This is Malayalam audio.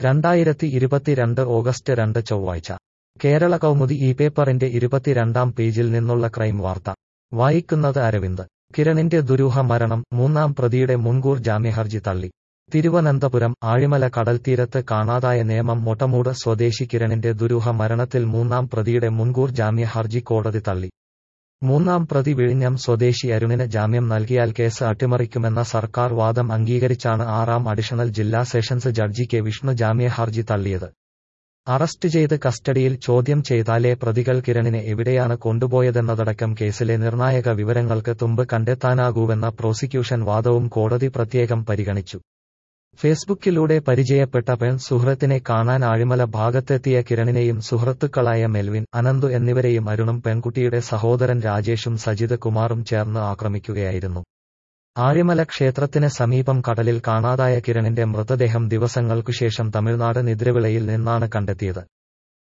രണ്ടായിരത്തി ഇരുപത്തിരണ്ട് ഓഗസ്റ്റ് രണ്ട് ചൊവ്വാഴ്ച കേരള കൗമുദി ഈ പേപ്പറിന്റെ ഇരുപത്തിരണ്ടാം പേജിൽ നിന്നുള്ള ക്രൈം വാർത്ത വായിക്കുന്നത് അരവിന്ദ് കിരണിന്റെ ദുരൂഹ മരണം മൂന്നാം പ്രതിയുടെ മുൻകൂർ ജാമ്യഹർജി തള്ളി തിരുവനന്തപുരം ആഴിമല കടൽത്തീരത്ത് കാണാതായ നേമം മൊട്ടമൂട് സ്വദേശി കിരണിന്റെ ദുരൂഹ മരണത്തിൽ മൂന്നാം പ്രതിയുടെ മുൻകൂർ ജാമ്യ ഹർജി കോടതി തള്ളി മൂന്നാം പ്രതി വിഴിഞ്ഞം സ്വദേശി അരുണിന് ജാമ്യം നൽകിയാൽ കേസ് അട്ടിമറിക്കുമെന്ന സർക്കാർ വാദം അംഗീകരിച്ചാണ് ആറാം അഡീഷണൽ ജില്ലാ സെഷൻസ് ജഡ്ജി കെ വിഷ്ണു ജാമ്യ ഹർജി തള്ളിയത് അറസ്റ്റ് ചെയ്ത് കസ്റ്റഡിയിൽ ചോദ്യം ചെയ്താലേ പ്രതികൾ കിരണിനെ എവിടെയാണ് കൊണ്ടുപോയതെന്നതടക്കം കേസിലെ നിർണായക വിവരങ്ങൾക്ക് തുമ്പ് കണ്ടെത്താനാകൂവെന്ന പ്രോസിക്യൂഷൻ വാദവും കോടതി പ്രത്യേകം പരിഗണിച്ചു ഫേസ്ബുക്കിലൂടെ പരിചയപ്പെട്ട പെൺ സുഹൃത്തിനെ കാണാൻ ആഴിമല ഭാഗത്തെത്തിയ കിരണിനെയും സുഹൃത്തുക്കളായ മെൽവിൻ അനന്തു എന്നിവരെയും അരുണും പെൺകുട്ടിയുടെ സഹോദരൻ രാജേഷും സജിത് കുമാറും ചേർന്ന് ആക്രമിക്കുകയായിരുന്നു ആഴിമല ക്ഷേത്രത്തിന് സമീപം കടലിൽ കാണാതായ കിരണിന്റെ മൃതദേഹം ദിവസങ്ങൾക്കുശേഷം തമിഴ്നാട് നിദ്രവിളയിൽ നിന്നാണ് കണ്ടെത്തിയത്